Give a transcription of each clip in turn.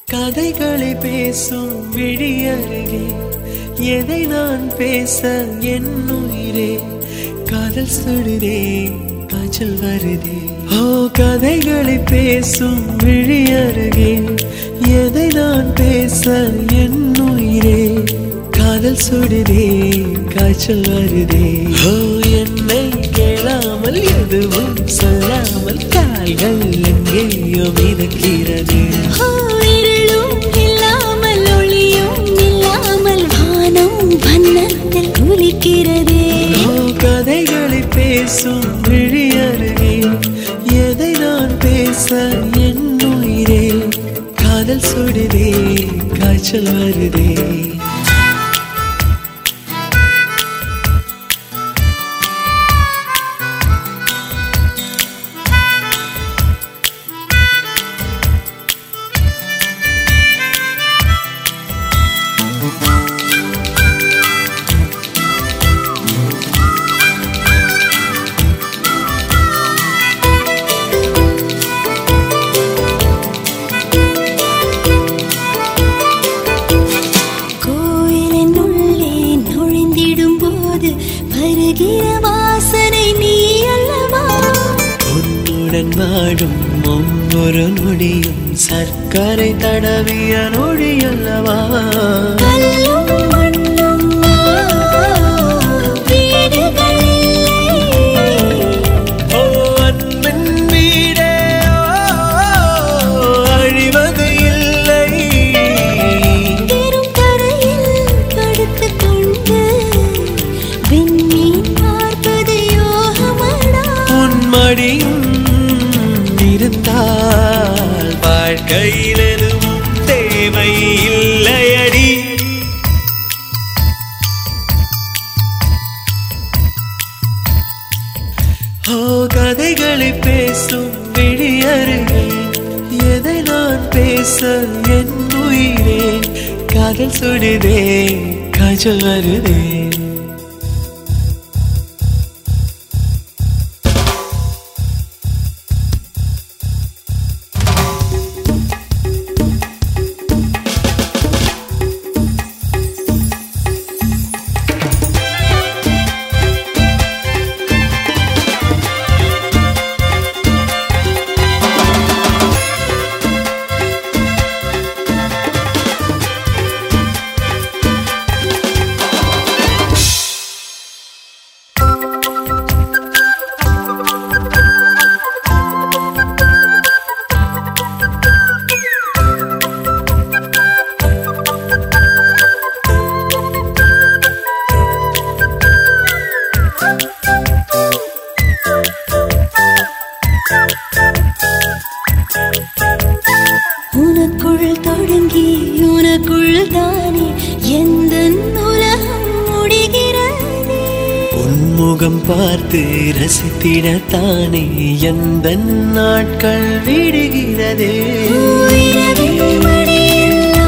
கதைகளை பேசும் விழி அருகே எதை நான் பேச என் உயிரே காதல் சுடுதே காய்ச்சல் வருதே ஓ கதைகளை பேசும் விழி அருகே எதை நான் பேச என் உயிரே காதல் சுடுதே காய்ச்சல் வருதே ஓ என்னை கேளாமல் எதுவும் சொல்லாமல் கால்கள் எங்கேயோ மிதக்கிறது ஓ, இருளும் இல்லாமல் ஒளியும் இல்லாமல் வானம் வண்ணத்தில் குளிக்கிறதே ஓ கதைகளை பேசும் விழி அருகே எதை நான் பேச என் உயிரே காதல் சுடுதே காய்ச்சல் வருதே கோயிலின் உள்ளே நுழைந்திடும் போது வருகிற வாசனை நீ அல்லவா உன்னுடன் வாடும் ஒவ்வொரு நொடியும் சர்க்கரை தடவிய நொடி அல்லவா கல்லும் மண்ணும் வீடுகள் இல்லை ஓ அன்பின் வீடே ஓ, அழிவது இல்லை பெரும் கரையில் படுத்துக் கொண்டு விண்மீன் பார்ப்பது யோகமடா உன் மடியும் இருந்தால் வாழ்க்கையில் எதுவும் தேவை இல்லையடி ஓ கதைகளை பேசும் விழி அருகே எதை நான் பேச என் உயிரே காதல் சுடுதே காய்ச்சல் வருதே உனக்குள் தொடங்கி உனக்குள் தானே எந்த உலகம் முடிகிறதே உன்முகம் பார்த்து ரசித்திடத்தானே எந்த நாட்கள் விடுகிறதே உயிரவின் மடியிலோ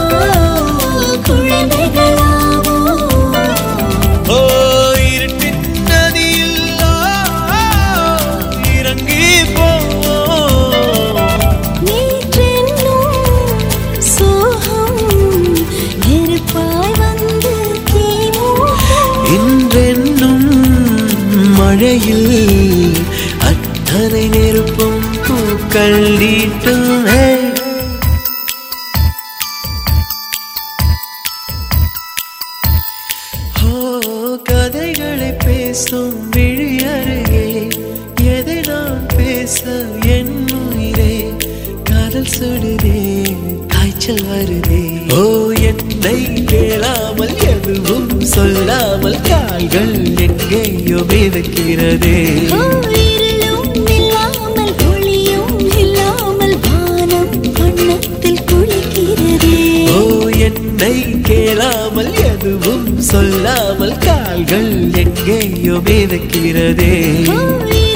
குழந்தைகளாவோ ஓ இருட்டின் நதியில் ஆ, இறங்கி போவோம் நேற்றென்னும் சோகம் நெருப்பாய் வந்து தீமூட்டும். இன்றென்னும் மழையில் அத்தனை நெருப்பும் பூக்கள் நீட்டும் ஹே. ஓ கதைகளை பேசும் விழி அருகே எதை நான் பேச என் உயிரே காதல் சுடுதே காய்ச்சல் வருதே ஓ என்னை கேளாமல் எதுவும் சொல்லாமல் கால்கள் எங்கேயோ மிதக்கிறதே ஓ, இருளும் இல்லாமல் ஒளியும் இல்லாமல் வானம் வண்ணத்தில் குளிக்கிறதே ஓ என்னை கேளாமல் எதுவும் சொல்லாமல் கால்கள் எங்கேயோ மிதக்கிறதே ஓ,